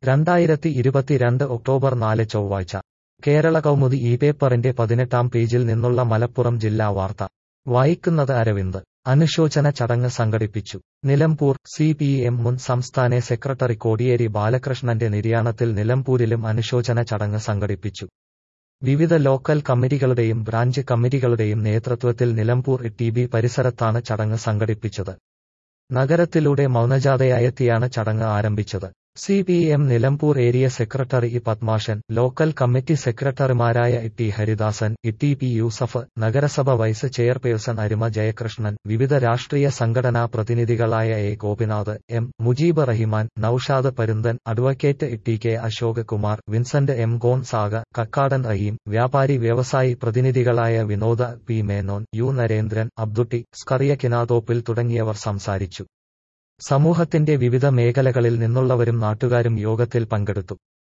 രണ്ടായിരത്തി ഇരുപത്തിരണ്ട് ഒക്ടോബർ നാല് ചൊവ്വാഴ്ച കേരള കൗമുദി ഈ പേപ്പറിന്റെ പതിനെട്ടാം പേജിൽ നിന്നുള്ള മലപ്പുറം ജില്ലാ വാർത്ത വായിക്കുന്നത് അരവിന്ദ് അനുശോചന ചടങ്ങ് സംഘടിപ്പിച്ചു നിലമ്പൂർ സി പി എം മുൻ സംസ്ഥാന സെക്രട്ടറി കോടിയേരി ബാലകൃഷ്ണന്റെ നിര്യാണത്തിൽ നിലമ്പൂരിലും അനുശോചന ചടങ്ങ് സംഘടിപ്പിച്ചു വിവിധ ലോക്കൽ കമ്മിറ്റികളുടെയും ബ്രാഞ്ച് കമ്മിറ്റികളുടെയും നേതൃത്വത്തിൽ നിലമ്പൂർ ടി ബി പരിസരത്താണ് ചടങ്ങ് സംഘടിപ്പിച്ചത് നഗരത്തിലൂടെ മൗനജാഥയായെത്തിയാണ് ചടങ്ങ് ആരംഭിച്ചത് C P M Nilambur area secretary E Padmakshan local committee സെക്രട്ടറിമാരായ T Haridasan T P Yusuf നഗരസഭ വൈസ് ചെയർപേഴ്സൺ അരിമ ജയകൃഷ്ണൻ വിവിധ രാഷ്ട്രീയ സംഘടനാ പ്രതിനിധികളായ A Gopinath M Mujeeb Rahman Noushad Parunthan advocate T K Ashok Kumar Vincent M Gonzaga Kakkadan Rahim വ്യാപാരി വ്യവസായി പ്രതിനിധികളായ വിനോദ പി മേനോൻ യു നരേന്ദ്രൻ അബ്ദുട്ടി സ്കറിയ കിനാതോപ്പിൽ തുടങ്ങിയവർ സംസാരിച്ചു സമൂഹത്തിന്റെ വിവിധ മേഖലകളിൽ നിന്നുള്ളവരും നാട്ടുകാരും യോഗത്തിൽ പങ്കെടുത്തു